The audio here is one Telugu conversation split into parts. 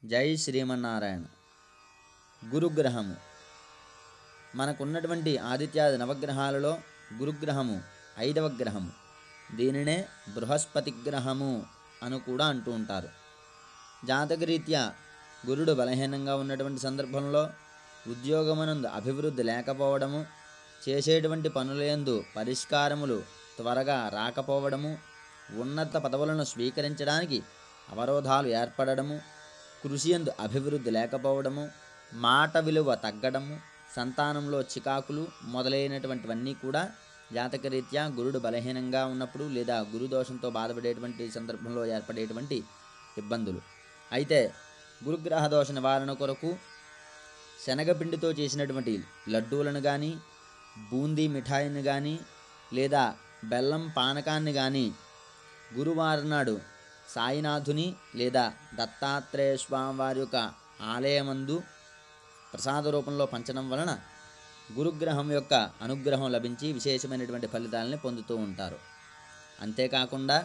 జై శ్రీమన్నారాయణ గురుగ్రహము మనకున్నటువంటి ఆదిత్యాది నవగ్రహాలలో గురుగ్రహము ఐదవ గ్రహము దీనినే బృహస్పతి గ్రహము అని కూడా అంటూ ఉంటారు జాతకరీత్యా గురుడు బలహీనంగా ఉన్నటువంటి సందర్భంలో ఉద్యోగమునందు అభివృద్ధి లేకపోవడము చేసేటువంటి పనులందు పరిష్కారములు త్వరగా రాకపోవడము ఉన్నత పదవులను స్వీకరించడానికి అవరోధాలు ఏర్పడడము కృషి ఎందు అభివృద్ధి లేకపోవడము మాట విలువ తగ్గడము సంతానంలో చికాకులు మొదలైనటువంటివన్నీ కూడా జాతకరీత్యా గురుడు బలహీనంగా ఉన్నప్పుడు లేదా గురుదోషంతో బాధపడేటువంటి సందర్భంలో ఏర్పడేటువంటి ఇబ్బందులు అయితే గురుగ్రహ దోష నివారణ కొరకు శనగపిండితో చేసినటువంటి లడ్డూలను కానీ బూందీ మిఠాయిని కానీ లేదా బెల్లం పానకాన్ని కానీ గురువారం నాడు సాయినాథుని లేదా దత్తాత్రేయ స్వామి వారి యొక్క ఆలయమందు ప్రసాద రూపంలో పంచడం వలన గురుగ్రహం యొక్క అనుగ్రహం లభించి విశేషమైనటువంటి ఫలితాలని పొందుతూ ఉంటారు అంతేకాకుండా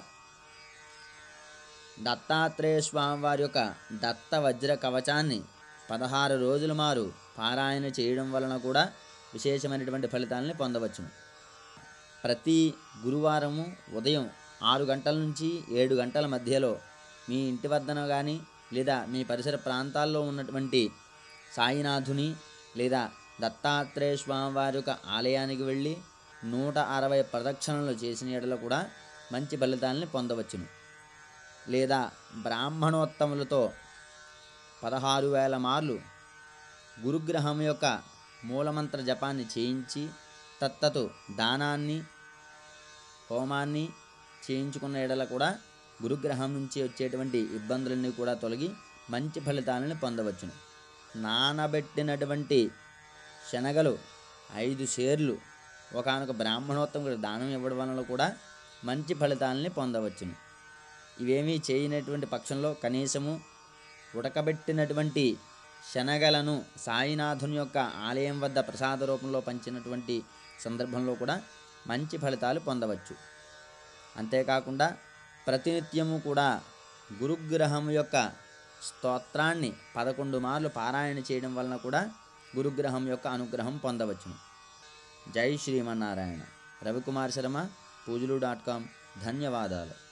దత్తాత్రేయ స్వామి వారి యొక్క దత్త వజ్ర కవచాన్ని పదహారు రోజుల మారు పారాయణ చేయడం వలన కూడా విశేషమైనటువంటి ఫలితాలని పొందవచ్చును ప్రతి గురువారము ఉదయం ఆరు గంటల నుంచి ఏడు గంటల మధ్యలో మీ ఇంటి వద్దన కానీ లేదా మీ పరిసర ప్రాంతాల్లో ఉన్నటువంటి సాయినాథుని లేదా దత్తాత్రేయ స్వామి వారి యొక్క ఆలయానికి వెళ్ళి నూట అరవై ప్రదక్షిణలు చేసిన ఎడల కూడా మంచి ఫలితాలని పొందవచ్చును లేదా బ్రాహ్మణోత్తములతో పదహారు వేల మార్లు గురుగ్రహం యొక్క మూలమంత్ర జపాన్ని చేయించి తత్తతు దానాన్ని హోమాన్ని చేయించుకున్న ఎడల కూడా గురుగ్రహం నుంచి వచ్చేటువంటి ఇబ్బందులన్నీ కూడా తొలగి మంచి ఫలితాలను పొందవచ్చును నానబెట్టినటువంటి శనగలు ఐదు షేర్లు ఒకనొక బ్రాహ్మణోత్తముడు దానం ఇవ్వడం వలన కూడా మంచి ఫలితాలని పొందవచ్చును ఇవేమీ చేయనటువంటి పక్షంలో కనీసము ఉడకబెట్టినటువంటి శనగలను సాయినాథుని యొక్క ఆలయం వద్ద ప్రసాద రూపంలో పంచినటువంటి సందర్భంలో కూడా మంచి ఫలితాలు పొందవచ్చు అంతేకాకుండా ప్రతినిత్యము కూడా గురుగ్రహం యొక్క స్తోత్రాన్ని పదకొండు మార్లు పారాయణ చేయడం వలన కూడా గురుగ్రహం యొక్క అనుగ్రహం పొందవచ్చును జై శ్రీమన్నారాయణ రవికుమార్ శర్మ పూజలు డాట్ కామ్ ధన్యవాదాలు